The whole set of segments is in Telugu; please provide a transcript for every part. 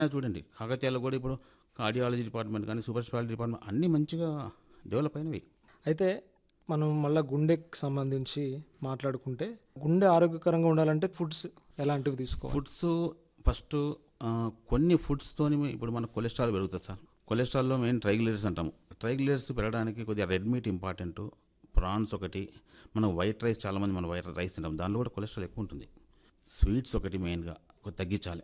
చూడండి కాకతీయాలో కూడా ఇప్పుడు కార్డియాలజీ డిపార్ట్మెంట్ కానీ సూపర్ స్పెషాలిటీ డిపార్ట్మెంట్ అన్నీ మంచిగా డెవలప్ అయినవి అయితే మనం మళ్ళీ గుండెకి సంబంధించి మాట్లాడుకుంటే గుండె ఆరోగ్యకరంగా ఉండాలంటే ఫుడ్స్ ఎలాంటివి తీసుకోవాలి ఫుడ్స్ ఫస్ట్ ఆ, కొన్ని ఫుడ్స్తోని ఇప్పుడు మన కొలెస్ట్రాల్ పెరుగుతుంది సార్ కొలెస్ట్రాల్లో మెయిన్ ట్రైగ్లియర్స్ అంటాము ట్రైగ్లియర్స్ పెరగడానికి కొద్దిగా రెడ్ మీట్ ఇంపార్టెంట్ ప్రాన్స్ ఒకటి మనం వైట్ రైస్ చాలామంది మనం వైట్ రైస్ తింటాం దానిలో కూడా కొలెస్ట్రాల్ ఎక్కువ ఉంటుంది స్వీట్స్ ఒకటి మెయిన్గా కొద్ది తగ్గించాలి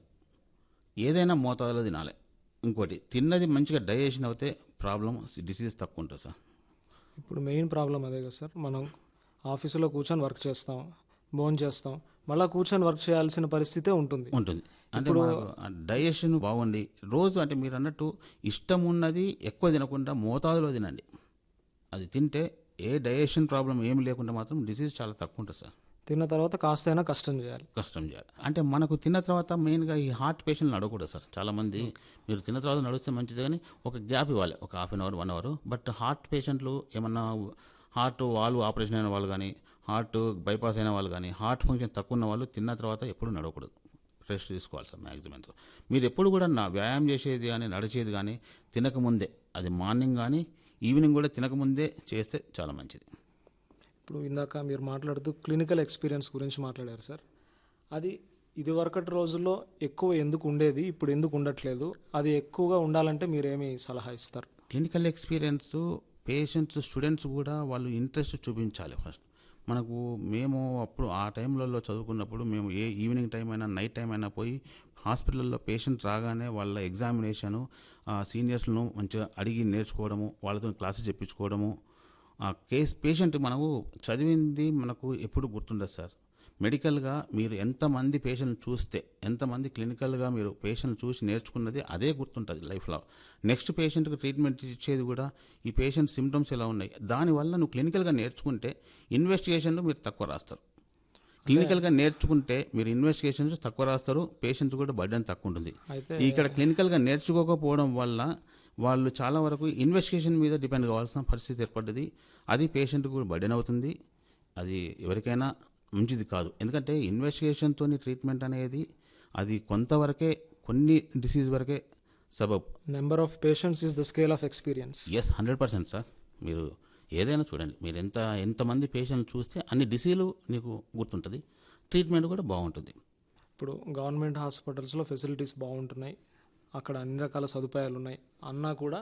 ఏదైనా మోతాదులో తినాలి ఇంకోటి తిన్నది మంచిగా డైజెషన్ అవుతే ప్రాబ్లం డిసీజ్ తక్కువ ఉంటుంది సార్ ఇప్పుడు మెయిన్ ప్రాబ్లం అదే కదా సార్ మనం ఆఫీసులో కూర్చొని వర్క్ చేస్తాం భోజనం చేస్తాం మళ్ళీ కూర్చొని వర్క్ చేయాల్సిన పరిస్థితే ఉంటుంది ఉంటుంది అంటే మనకు డైజెషన్ బాగుండి రోజు అంటే మీరు అన్నట్టు ఇష్టం ఉన్నది ఎక్కువ తినకుండా మోతాదులో తినండి అది తింటే ఏ డైజెషన్ ప్రాబ్లం ఏమి లేకుండా మాత్రం డిసీజ్ చాలా తక్కువ ఉంటుంది సార్ తిన్న తర్వాత కాస్తైనా కష్టం చేయాలి కష్టం చేయాలి అంటే మనకు తిన్న తర్వాత మెయిన్గా ఈ హార్ట్ పేషెంట్లు నడవకూడదు సార్ చాలామంది మీరు తిన్న తర్వాత నడిస్తే మంచిది కానీ ఒక గ్యాప్ ఇవ్వాలి ఒక half an hour one hour but heart పేషెంట్లు ఏమన్నా హార్ట్ వాల్వ్ ఆపరేషన్ అయిన వాళ్ళు కానీ హార్ట్ బైపాస్ అయిన వాళ్ళు కానీ హార్ట్ ఫంక్షన్ తక్కువ ఉన్న వాళ్ళు తిన్న తర్వాత ఎప్పుడు నడవకూడదు రెస్ట్ తీసుకోవాలి సార్ మ్యాక్సిమం మీరు ఎప్పుడు కూడా నా వ్యాయామం చేసేది కానీ నడిచేది కానీ తినకముందే అది మార్నింగ్ కానీ ఈవినింగ్ కూడా తినకముందే చేస్తే చాలా మంచిది ఇప్పుడు ఇందాక మీరు మాట్లాడుతూ క్లినికల్ ఎక్స్పీరియన్స్ గురించి మాట్లాడారు సార్ అది ఇదివరకటి రోజుల్లో ఎక్కువ ఎందుకు ఉండేది ఇప్పుడు ఎందుకు ఉండట్లేదు అది ఎక్కువగా ఉండాలంటే మీరేమి సలహా ఇస్తారు క్లినికల్ ఎక్స్పీరియన్స్ పేషెంట్స్ స్టూడెంట్స్ కూడా వాళ్ళు ఇంట్రెస్ట్ చూపించాలి ఫస్ట్ మనకు మేము అప్పుడు ఆ టైంలలో చదువుకున్నప్పుడు మేము ఏ ఈవినింగ్ టైం అయినా నైట్ టైం అయినా పోయి హాస్పిటల్లో పేషెంట్ రాగానే వాళ్ళ ఎగ్జామినేషను సీనియర్స్ను మంచిగా అడిగి నేర్చుకోవడము వాళ్ళతో క్లాసెస్ చెప్పించుకోవడము ఆ కేస్ పేషెంట్ మనకు చదివింది మనకు ఎప్పుడు గుర్తుండదు సార్ మెడికల్గా మీరు ఎంతమంది పేషెంట్ చూస్తే ఎంతమంది క్లినికల్గా మీరు పేషెంట్ చూసి నేర్చుకున్నది అదే గుర్తుంటుంది లైఫ్లో నెక్స్ట్ పేషెంట్కి ట్రీట్మెంట్ ఇచ్చేది కూడా ఈ పేషెంట్ సిమ్టమ్స్ ఎలా ఉన్నాయి దానివల్ల నువ్వు క్లినికల్గా నేర్చుకుంటే ఇన్వెస్టిగేషన్లు మీరు తక్కువ రాస్తారు క్లినికల్గా నేర్చుకుంటే మీరు ఇన్వెస్టిగేషన్స్ తక్కువ రాస్తారు పేషెంట్స్ కూడా బర్డెన్ తక్కువ ఉంటుంది అయితే ఇక్కడ క్లినికల్గా నేర్చుకోకపోవడం వల్ల వాళ్ళు చాలా వరకు ఇన్వెస్టిగేషన్ మీద డిపెండ్ కావాల్సిన పరిస్థితి ఏర్పడ్డది అది పేషెంట్ కూడా బర్డెన్ అవుతుంది అది ఎవరికైనా మంచిది కాదు ఎందుకంటే ఇన్వెస్టిగేషన్తో ట్రీట్మెంట్ అనేది అది కొంతవరకే కొన్ని డిసీజ్ వరకే సబబ్ number of patients is the scale of experience yes hundred percent sir మీరు ఏదైనా చూడండి మీరు ఎంత ఎంతమంది పేషెంట్ చూస్తే అన్ని డిసీజులు నీకు గుర్తుంటుంది ట్రీట్మెంట్ కూడా బాగుంటుంది ఇప్పుడు గవర్నమెంట్ హాస్పిటల్స్లో ఫెసిలిటీస్ బాగుంటున్నాయి అక్కడ అన్ని రకాల సదుపాయాలు ఉన్నాయి అన్నా కూడా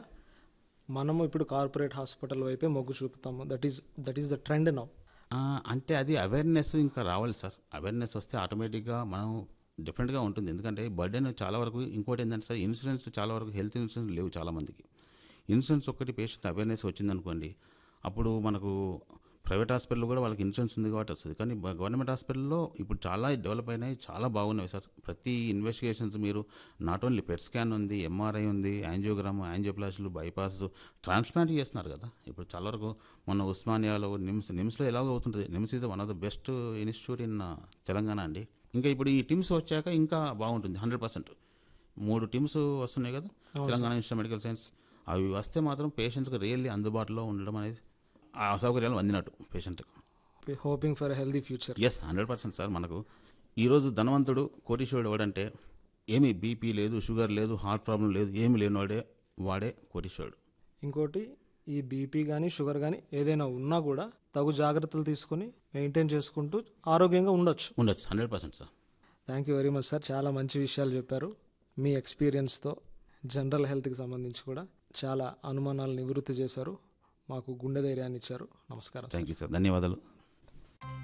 మనము ఇప్పుడు కార్పొరేట్ హాస్పిటల్ వైపే మొగ్గు చూపుతాము that is that is the trend now ఆ, అంటే అది అవేర్నెస్ ఇంకా రావాలి సార్ అవేర్నెస్ వస్తే ఆటోమేటిక్గా మనం డిఫరెంట్గా ఉంటుంది ఎందుకంటే బర్డెన్ చాలా వరకు ఇంకోటి ఏంటంటే సార్ ఇన్సూరెన్స్ చాలా వరకు హెల్త్ ఇన్సూరెన్స్ లేవు చాలామందికి ఇన్సూరెన్స్ ఒక్కటి పేషెంట్ అవేర్నెస్ వచ్చిందనుకోండి అప్పుడు మనకు ప్రైవేట్ హాస్పిటల్ కూడా వాళ్ళకి ఇన్సూరెన్స్ ఉంది కాబట్టి వస్తుంది కానీ బ- గవర్నమెంట్ హాస్పిటల్లో ఇప్పుడు చాలా డెవలప్ అయినాయి చాలా బాగున్నాయి సార్ ప్రతి ఇన్వెస్టిగేషన్స్ మీరు నాట్ ఓన్లీ పెట్ స్కాన్ ఉంది ఎంఆర్ఐ ఉంది యాంజియోగ్రామ్ యాంజియోప్లాస్టులు బైపాస్ ట్రాన్స్ప్లాంట్ చేస్తున్నారు కదా ఇప్పుడు చాలా వరకు మొన్న ఉస్మానియాలో నిమ్స్ నిమ్స్లో ఎలాగో అవుతుంటుంది NIMS is one of the best institute in Telangana అండి ఇంకా ఇప్పుడు ఈ టీమ్స్ వచ్చాక ఇంకా బాగుంటుంది హండ్రెడ్ పర్సెంట్ మూడు టీమ్స్ వస్తున్నాయి కదా తెలంగాణ ఇన్స్టిట్యూట్ మెడికల్ సైన్స్ అవి వస్తే మాత్రం పేషెంట్కి రియల్లీ అందుబాటులో ఉండడం అనేది ఆ సౌకర్యాలు అందినట్టు పేషెంట్కి hoping for healthy future yes hundred percent sir మనకు ఈరోజు ధనవంతుడు కోటీశ్వరుడు ఎవడంటే ఏమీ బీపీ లేదు షుగర్ లేదు హార్ట్ ప్రాబ్లం లేదు ఏమీ లేనివాడే వాడే కోటీశ్వరుడు ఇంకోటి ఈ బీపీ కానీ షుగర్ కానీ ఏదైనా ఉన్నా కూడా తగు జాగ్రత్తలు తీసుకుని మెయింటైన్ చేసుకుంటూ ఆరోగ్యంగా ఉండొచ్చు ఉండొచ్చు hundred percent sir thank you very much sir చాలా మంచి విషయాలు చెప్పారు మీ ఎక్స్పీరియన్స్తో జనరల్ హెల్త్కి సంబంధించి కూడా చాలా అనుమానాలు నివృత్తి చేశారు మాకు గుండె ధైర్యాన్ని ఇచ్చారు నమస్కారం థ్యాంక్ యూ సార్ ధన్యవాదాలు